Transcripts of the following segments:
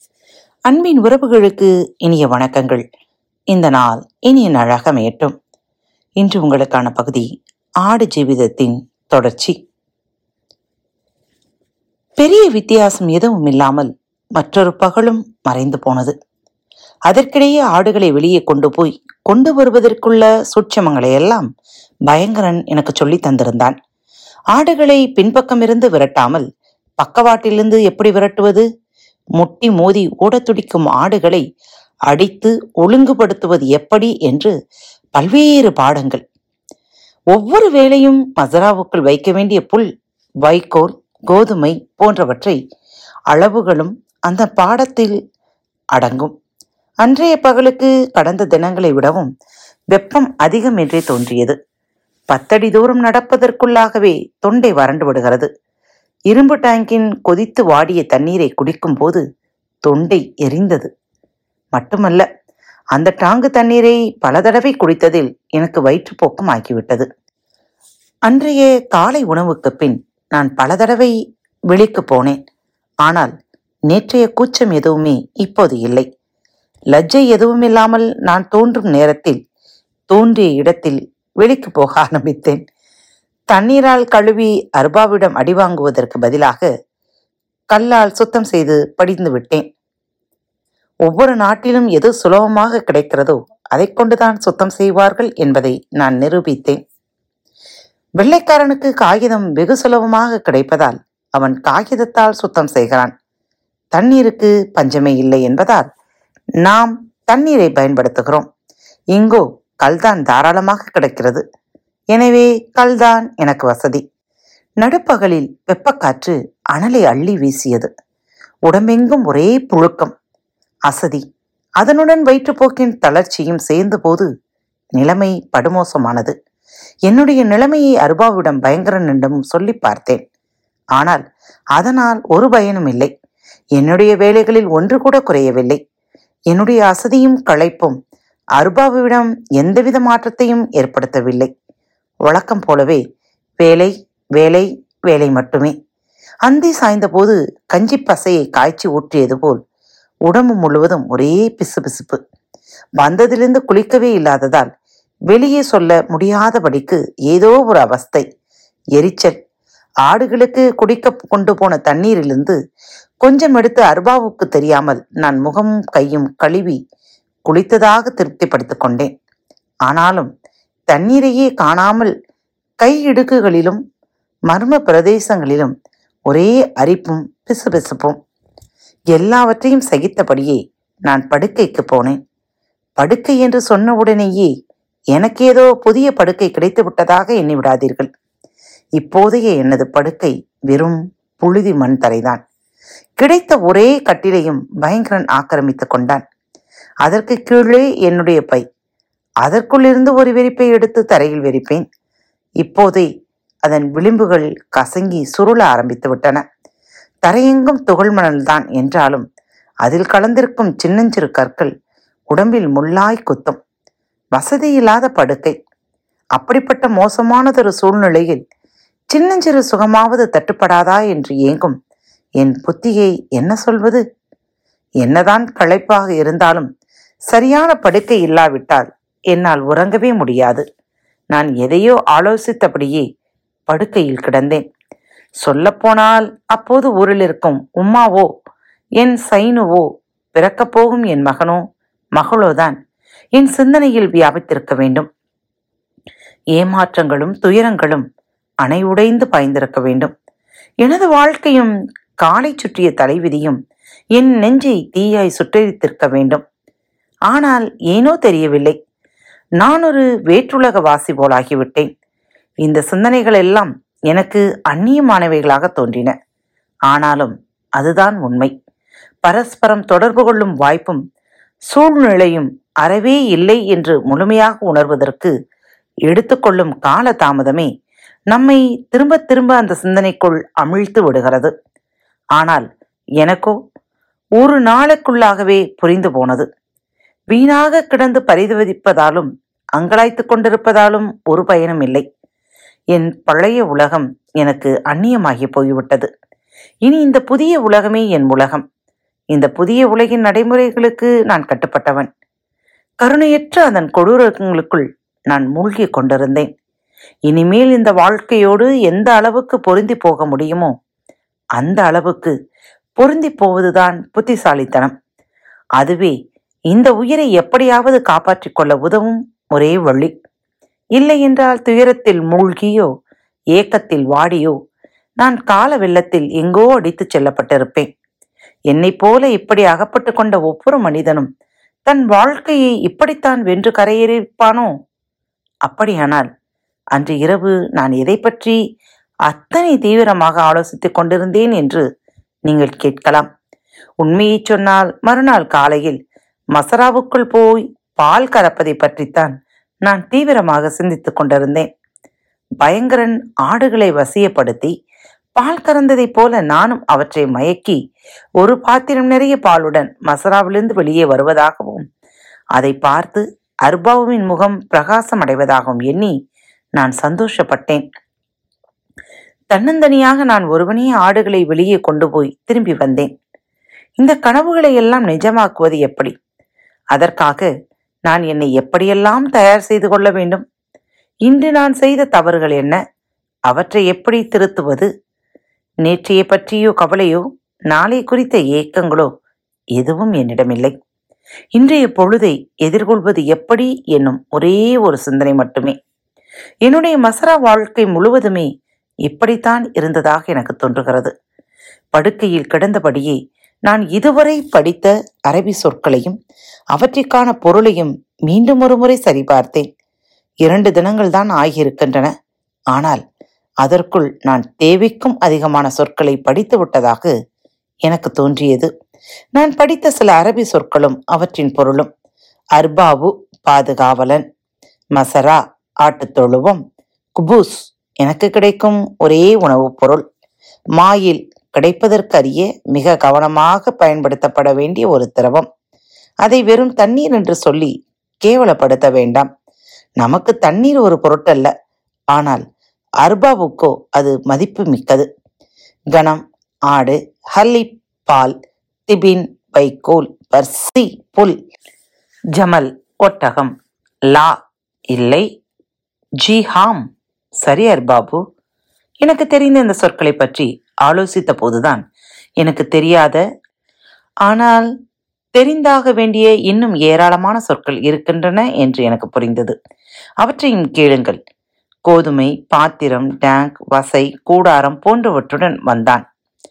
அன்பின் உறவுகளுக்கு இனிய வணக்கங்கள் இந்த நாள் இனிய நாளாக அமையட்டும் இன்று உங்களுக்கான பகுதி ஆடு ஜீவிதத்தின் தொடர்ச்சி பெரிய வித்தியாசம் எதுவும் இல்லாமல் மற்றொரு பகலும் மறைந்து போனது அதற்கிடையே ஆடுகளை வெளியே கொண்டு போய் கொண்டு வருவதற்குள்ள சூட்சமங்களை எல்லாம் பயங்கரன் எனக்கு சொல்லி தந்திருந்தான் ஆடுகளை பின்பக்கமிருந்து விரட்டாமல் பக்கவாட்டிலிருந்து எப்படி விரட்டுவது முட்டி மோதி ஓடத் துடிக்கும் ஆடுகளை அடித்து ஒழுங்குபடுத்துவது எப்படி என்று பல்வேறு பாடங்கள் ஒவ்வொரு வேளையும் மசராவுக்குள் வைக்க வேண்டிய புல் வைக்கோல் கோதுமை போன்றவற்றை அளவுகளும் அந்த பாடத்தில் அடங்கும் அன்றைய பகலுக்கு கடந்த தினங்களை விடவும் வெப்பம் அதிகம் என்றே தோன்றியது பத்தடி தூரம் நடப்பதற்குள்ளாகவே தொண்டை வறண்டு விடுகிறது இரும்பு டேங்கின் கொதித்து வாடிய தண்ணீரை குடிக்கும் போது தொண்டை எரிந்தது மட்டுமல்ல அந்த டாங்கு தண்ணீரை பல தடவை குடித்ததில் எனக்கு வயிற்றுப்போக்கம் ஆகிவிட்டது அன்றைய காலை உணவுக்கு பின் நான் பல தடவை வெளிக்கு போனேன் ஆனால் நேற்றைய கூச்சம் எதுவுமே இப்போது இல்லை லஜ்ஜை எதுவும் இல்லாமல் நான் தோன்றும் நேரத்தில் தோன்றிய இடத்தில் வெளிக்கு போக ஆரம்பித்தேன் தண்ணீரால் கழுவி அர்பாவிடம் அடி வாங்குவதற்கு பதிலாக கல்லால் சுத்தம் செய்து படிந்து விட்டேன் ஒவ்வொரு நாட்டிலும் எது சுலபமாக கிடைக்கிறதோ அதைக் கொண்டுதான் சுத்தம் செய்வார்கள் என்பதை நான் நிரூபித்தேன் வெள்ளைக்காரனுக்கு காகிதம் வெகு சுலபமாக கிடைப்பதால் அவன் காகிதத்தால் சுத்தம் செய்கிறான் தண்ணீருக்கு பஞ்சமே இல்லை என்பதால் நாம் தண்ணீரை பயன்படுத்துகிறோம் இங்கோ கல்தான் தாராளமாக கிடைக்கிறது எனவே கல்தான் எனக்கு வசதி நடுப்பகலில் வெப்பக்காற்று அனலை அள்ளி வீசியது உடம்பெங்கும் ஒரே புழுக்கம் அசதி அதனுடன் வயிற்றுப்போக்கின் தளர்ச்சியும் சேர்ந்த போது நிலைமை படுமோசமானது என்னுடைய நிலைமையை அருபாவிடம் பயங்கரனிடமும் சொல்லி பார்த்தேன் ஆனால் அதனால் ஒரு பயனும் இல்லை என்னுடைய வேலைகளில் ஒன்று கூட குறையவில்லை என்னுடைய அசதியும் களைப்பும் அருபாவிடம் எந்தவித மாற்றத்தையும் ஏற்படுத்தவில்லை வழக்கம் போலவே வேலை வேலை வேலை மட்டுமே அந்தி சாய்ந்தபோது கஞ்சி பசையை காய்ச்சி ஊற்றியது போல் உடம்பு முழுவதும் ஒரே பிசுபிசுப்பு வந்ததிலிருந்து குளிக்கவே இல்லாததால் வெளியே சொல்ல முடியாதபடிக்கு ஏதோ ஒரு அவஸ்தை எரிச்சல் ஆடுகளுக்கு குடிக்க கொண்டு போன தண்ணீரிலிருந்து கொஞ்சம் எடுத்து அர்பாவுக்கு தெரியாமல் நான் முகமும் கையும் கழுவி குளித்ததாக திருப்திப்படுத்திக் கொண்டேன் ஆனாலும் தண்ணீரையே காணாமல் கை இடுக்குகளிலும் மர்ம பிரதேசங்களிலும் ஒரே அரிப்பும் பிசுபிசுப்பும் எல்லாவற்றையும் சகித்தபடியே நான் படுக்கைக்கு போனேன் படுக்கை என்று சொன்னவுடனேயே எனக்கேதோ புதிய படுக்கை கிடைத்து விட்டதாக எண்ணி விடாதீர்கள் இப்போதைய எனது படுக்கை வெறும் புழுதி மண் தரைதான் கிடைத்த ஒரே கட்டிலையும் பயங்கரன் ஆக்கிரமித்துக் கொண்டான் அதற்கு கீழே என்னுடைய பை அதற்குள்ளிருந்து ஒரு விரிப்பை எடுத்து தரையில் விரிப்பேன் இப்போதே அதன் விளிம்புகள் கசங்கி சுருள ஆரம்பித்து விட்டன தரையெங்கும் துகள் மணல்தான் என்றாலும் அதில் கலந்திருக்கும் சின்னஞ்சிறு கற்கள் உடம்பில் முள்ளாய் குத்தும் வசதியில்லாத படுக்கை அப்படிப்பட்ட மோசமானதொரு சூழ்நிலையில் சின்னஞ்சிறு சுகமாவது தட்டுப்படாதா என்று ஏங்கும் என் புத்தியை என்ன சொல்வது என்னதான் களைப்பாக இருந்தாலும் சரியான படுக்கை இல்லாவிட்டால் என்னால் உறங்கவே முடியாது நான் எதையோ ஆலோசித்தபடியே படுக்கையில் கிடந்தேன் சொல்லப்போனால் அப்போது ஊரில் இருக்கும் உம்மாவோ என் சைனுவோ பிறக்கப் போகும் என் மகனோ மகளோதான் என் சிந்தனையில் வியாபித்திருக்க வேண்டும் ஏமாற்றங்களும் துயரங்களும் அணை உடைந்து பாய்ந்திருக்க வேண்டும் எனது வாழ்க்கையும் காலை சுற்றிய தலைவிதியும் என் நெஞ்சை தீயாய் சுட்டரித்திருக்க வேண்டும் ஆனால் ஏனோ தெரியவில்லை நான் ஒரு வேற்றுலக வாசி போலாகிவிட்டேன் இந்த சிந்தனைகள் எல்லாம் எனக்கு அந்நியமானவைகளாக தோன்றின ஆனாலும் அதுதான் உண்மை பரஸ்பரம் தொடர்பு கொள்ளும் வாய்ப்பும் சூழ்நிலையும் அறவே இல்லை என்று முழுமையாக உணர்வதற்கு எடுத்துக்கொள்ளும் கால தாமதமே நம்மை திரும்ப திரும்ப அந்த சிந்தனைக்குள் அமிழ்த்து விடுகிறது ஆனால் எனக்கோ ஒரு நாளுக்குள்ளாகவே புரிந்து போனது வீணாக கிடந்து பரிதவிப்பதாலும் அங்கலாய்த்துக் கொண்டிருப்பதாலும் ஒரு பயனும் இல்லை என் பழைய உலகம் எனக்கு அந்நியமாகி போய்விட்டது இனி இந்த புதிய உலகமே என் உலகம் இந்த புதிய உலகின் நடைமுறைகளுக்கு நான் கட்டுப்பட்டவன் கருணையற்ற அதன் கொடூரங்களுக்குள் நான் மூழ்கிக் கொண்டிருந்தேன் இனிமேல் இந்த வாழ்க்கையோடு எந்த அளவுக்கு பொருந்தி போக முடியுமோ அந்த அளவுக்கு பொருந்தி போவதுதான் புத்திசாலித்தனம் அதுவே இந்த உயிரை எப்படியாவது காப்பாற்றிக் கொள்ள உதவும் ஒரே வழி இல்லை என்றால் துயரத்தில் மூழ்கியோ ஏக்கத்தில் வாடியோ நான் கால வெள்ளத்தில் எங்கோ அடித்துச் செல்லப்பட்டிருப்பேன் என்னைப் போல இப்படி அகப்பட்டு கொண்ட ஒவ்வொரு மனிதனும் தன் வாழ்க்கையை இப்படித்தான் வென்று கரையேறிப்பானோ அப்படியானால் அன்று இரவு நான் எதை பற்றி அத்தனை தீவிரமாக ஆலோசித்துக் கொண்டிருந்தேன் என்று நீங்கள் கேட்கலாம் உண்மையைச் சொன்னால் மறுநாள் காலையில் மசராவுக்குள் போய் பால் கறப்பதை பற்றித்தான் நான் தீவிரமாக சிந்தித்துக் கொண்டிருந்தேன் பயங்கரன் ஆடுகளை வசியப்படுத்தி பால் கறந்ததைப் போல நானும் அவற்றை மயக்கி ஒரு பாத்திரம் நிறைய பாலுடன் மசராவிலிருந்து வெளியே வருவதாகவும் அதை பார்த்து அர்பாவுவின் முகம் பிரகாசம் அடைவதாகவும் எண்ணி நான் சந்தோஷப்பட்டேன் தன்னந்தனியாக நான் ஒருவனே ஆடுகளை வெளியே கொண்டு போய் திரும்பி வந்தேன் இந்த கனவுகளை எல்லாம் நிஜமாக்குவது எப்படி அதற்காக நான் என்னை எப்படியெல்லாம் தயார் செய்து கொள்ள வேண்டும் இன்று நான் செய்த தவறுகள் என்ன அவற்றை எப்படி திருத்துவது நேற்றைய பற்றியோ கவலையோ நாளை குறித்த ஏக்கங்களோ எதுவும் என்னிடமில்லை இன்றைய பொழுதை எதிர்கொள்வது எப்படி என்னும் ஒரே ஒரு சிந்தனை மட்டுமே என்னுடைய மசரா வாழ்க்கை முழுவதுமே இப்படித்தான் இருந்ததாக எனக்கு தோன்றுகிறது படுக்கையில் கிடந்தபடியே நான் இதுவரை படித்த அரபி சொற்களையும் அவற்றிற்கான பொருளையும் மீண்டும் ஒரு முறை சரிபார்த்தேன் இரண்டு தினங்கள் தான் ஆகியிருக்கின்றன ஆனால் அதற்குள் நான் தேவைக்கும் அதிகமான சொற்களை படித்து விட்டதாக எனக்கு தோன்றியது நான் படித்த சில அரபி சொற்களும் அவற்றின் பொருளும் அர்பாவு பாதுகாவலன் மசரா ஆட்டுத் தொழுவம் குபூஸ் எனக்கு கிடைக்கும் ஒரே உணவுப் பொருள் மாயில் கிடைப்பதற்கரிய மிக கவனமாக பயன்படுத்தப்பட வேண்டிய ஒரு திரவம் அதை வெறும் தண்ணீர் என்று சொல்லி கேவலப்படுத்த வேண்டாம் நமக்கு தண்ணீர் ஒரு பொருட்டல்ல ஆனால் அர்பாவுக்கோ அது மதிப்பு மிக்கது கணம் ஆடு ஹல்லி பால் திபின் வைக்கோல் பர்சி புல் ஜமல் ஒட்டகம் லா இல்லை ஜி ஹாம் சரி அர்பாபு எனக்கு தெரிந்த இந்த சொற்களை பற்றி ஆலோசித்த போதுதான் எனக்கு தெரியாத ஆனால் தெரிந்தாக வேண்டிய இன்னும் ஏராளமான சொற்கள் இருக்கின்றன என்று எனக்கு புரிந்தது அவற்றையும் கேளுங்கள் கோதுமை பாத்திரம் டேங்க் வசை கூடாரம் போன்றவற்றுடன் வந்தான்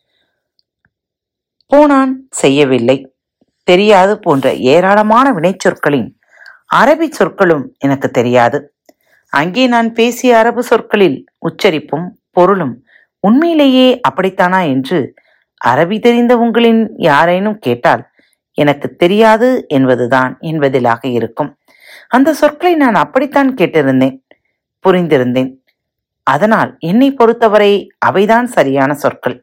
போனான் செய்யவில்லை தெரியாது போன்ற ஏராளமான வினைச்சொற்களின் அரபி சொற்களும் எனக்கு தெரியாது அங்கே நான் பேசிய அரபு சொற்களில் உச்சரிப்பும் பொருளும் உண்மையிலேயே அப்படித்தானா என்று அரபி தெரிந்த உங்களின் யாரேனும் கேட்டால் எனக்கு தெரியாது என்பதுதான் என் பதிலாக இருக்கும் அந்த சொற்களை நான் அப்படித்தான் கேட்டிருந்தேன் புரிந்திருந்தேன் அதனால் என்னை பொறுத்தவரை அவைதான் சரியான சொற்கள்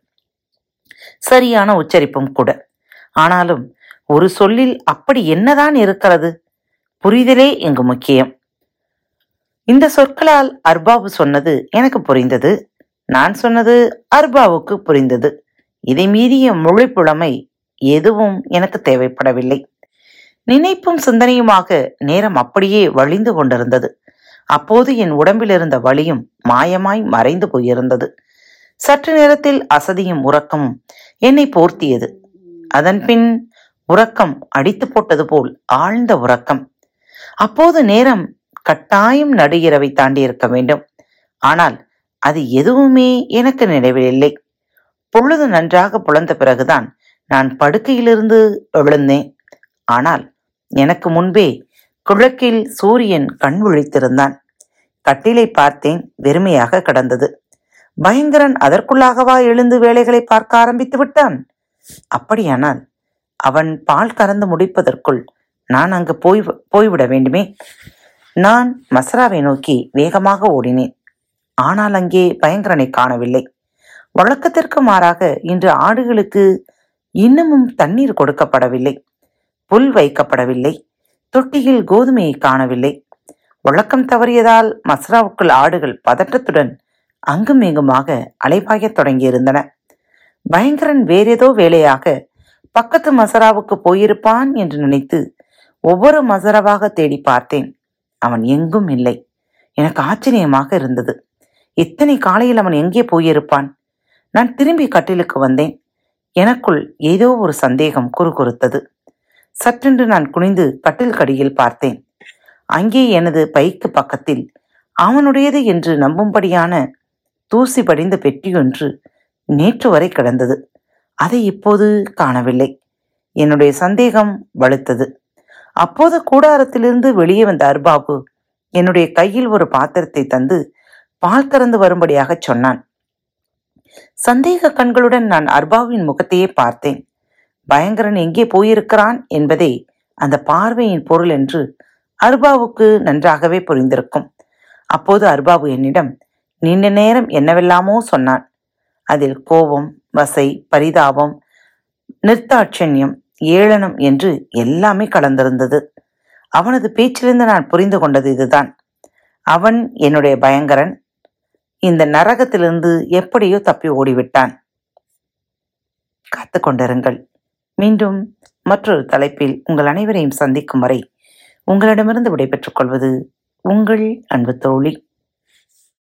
சரியான உச்சரிப்பும் கூட ஆனாலும் ஒரு சொல்லில் அப்படி என்னதான் இருக்கிறது புரிதலே இங்கு முக்கியம் இந்த சொற்களால் அர்பாபு சொன்னது எனக்கு புரிந்தது நான் சொன்னது அர்பாவுக்கு புரிந்தது இதை மீறிய மொழிப்புலமை எதுவும் எனக்கு தேவைப்படவில்லை நினைப்பும் சிந்தனையுமாக நேரம் அப்படியே வழிந்து கொண்டிருந்தது அப்போது என் உடம்பில் இருந்த வலியும் மாயமாய் மறைந்து போயிருந்தது சற்று நேரத்தில் அசதியும் உறக்கமும் என்னை போர்த்தியது அதன்பின் உறக்கம் அடித்து போட்டது போல் ஆழ்ந்த உறக்கம் அப்போது நேரம் கட்டாயம் நடு இரவை தாண்டி இருக்க வேண்டும் ஆனால் அது எதுவுமே எனக்கு நினைவில் இல்லை பொழுது நன்றாக புலந்த பிறகுதான் நான் படுக்கையிலிருந்து எழுந்தேன் ஆனால் எனக்கு முன்பே கிழக்கில் சூரியன் கண் விழித்திருந்தான் கட்டிலை பார்த்தேன் வெறுமையாக கிடந்தது பயங்கரன் அதற்குள்ளாகவா எழுந்து வேலைகளை பார்க்க ஆரம்பித்து விட்டான் அப்படியானால் அவன் பால் கறந்து முடிப்பதற்குள் நான் அங்கு போய் போய்விட வேண்டுமே நான் மசராவை நோக்கி வேகமாக ஓடினேன் ஆனால் அங்கே பயங்கரனை காணவில்லை வழக்கத்திற்கு மாறாக இன்று ஆடுகளுக்கு இன்னமும் தண்ணீர் கொடுக்கப்படவில்லை புல் வைக்கப்படவில்லை தொட்டியில் கோதுமையை காணவில்லை வழக்கம் தவறியதால் மசராவுக்குள் ஆடுகள் பதட்டத்துடன் அங்கும் இங்குமாக அலைபாயத் தொடங்கியிருந்தன பயங்கரன் வேறேதோ வேலையாக பக்கத்து மசராவுக்கு போயிருப்பான் என்று நினைத்து ஒவ்வொரு மசராவாக தேடி பார்த்தேன் அவன் எங்கும் இல்லை எனக்கு ஆச்சரியமாக இருந்தது இத்தனை காலையில் அவன் எங்கே போயிருப்பான் நான் திரும்பி கட்டிலுக்கு வந்தேன் எனக்குள் ஏதோ ஒரு சந்தேகம் குறுகுறுத்தது சற்றென்று நான் குனிந்து கட்டில் கடியில் பார்த்தேன் அங்கே எனது பைக்கு பக்கத்தில் அவனுடையது என்று நம்பும்படியான தூசி படிந்த பெட்டியொன்று நேற்று வரை கிடந்தது அதை இப்போது காணவில்லை என்னுடைய சந்தேகம் வலுத்தது அப்போது கூடாரத்திலிருந்து வெளியே வந்த அர்பாபு என்னுடைய கையில் ஒரு பாத்திரத்தை தந்து பால் கறந்து வரும்படியாக சொன்னான் சந்தேக கண்களுடன் நான் அர்பாவின் முகத்தையே பார்த்தேன் பயங்கரன் எங்கே போயிருக்கிறான் என்பதே அந்த பார்வையின் பொருள் என்று அர்பாவுக்கு நன்றாகவே புரிந்திருக்கும் அப்போது அர்பாபு என்னிடம் நீண்ட நேரம் என்னவெல்லாமோ சொன்னான் அதில் கோபம் வசை பரிதாபம் நிர்த்தாட்சண்யம் ஏளனம் என்று எல்லாமே கலந்திருந்தது அவனது பேச்சிலிருந்து நான் புரிந்து கொண்டது இதுதான் அவன் என்னுடைய பயங்கரன் இந்த நரகத்திலிருந்து எப்படியோ தப்பி ஓடிவிட்டான் காத்து கொண்டிருங்கள் மீண்டும் மற்றொரு தலைப்பில் உங்கள் அனைவரையும் சந்திக்கும் வரை உங்களிடமிருந்து விடைபெற்றுக் கொள்வது உங்கள் அன்பு தோழி